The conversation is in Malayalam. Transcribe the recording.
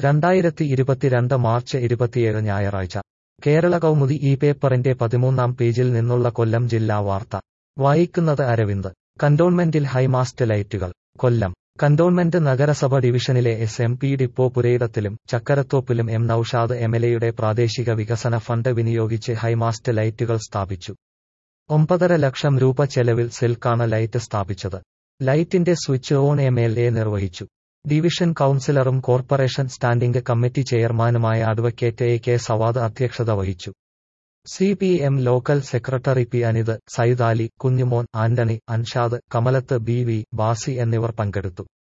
രണ്ടായിരത്തി ഇരുപത്തിരണ്ട് മാർച്ച് ഇരുപത്തിയേഴ് ഞായറാഴ്ച കേരള കൗമുദി ഈ പേപ്പറിന്റെ പതിമൂന്നാം പേജിൽ നിന്നുള്ള കൊല്ലം ജില്ലാ വാർത്ത വായിക്കുന്നത് അരവിന്ദ് കന്റോൺമെന്റിൽ ഹൈമാസ്റ്റ് ലൈറ്റുകൾ കൊല്ലം കന്റോൺമെന്റ് നഗരസഭ ഡിവിഷനിലെ എസ് എം പി ഡിപ്പോ പുരയിടത്തിലും ചക്കരത്തോപ്പിലും എം നൌഷാദ് എംഎൽഎയുടെ പ്രാദേശിക വികസന ഫണ്ട് വിനിയോഗിച്ച് ഹൈമാസ്റ്റ് ലൈറ്റുകൾ സ്ഥാപിച്ചു ഒമ്പതര ലക്ഷം രൂപ ചെലവിൽ സിൽക്കാണ് ലൈറ്റ് സ്ഥാപിച്ചത് ലൈറ്റിന്റെ switch on M L A നിർവഹിച്ചു ഡിവിഷൻ കൌൺസിലറും കോർപ്പറേഷൻ സ്റ്റാൻഡിംഗ് കമ്മിറ്റി ചെയർമാനുമായ അഡ്വക്കേറ്റ് എ കെ സവാദ് അധ്യക്ഷത വഹിച്ചു C P M local secretary P Anith Saidali Kunjumon Antony Anshad Kamalath B V Basi എന്നിവർ പങ്കെടുത്തു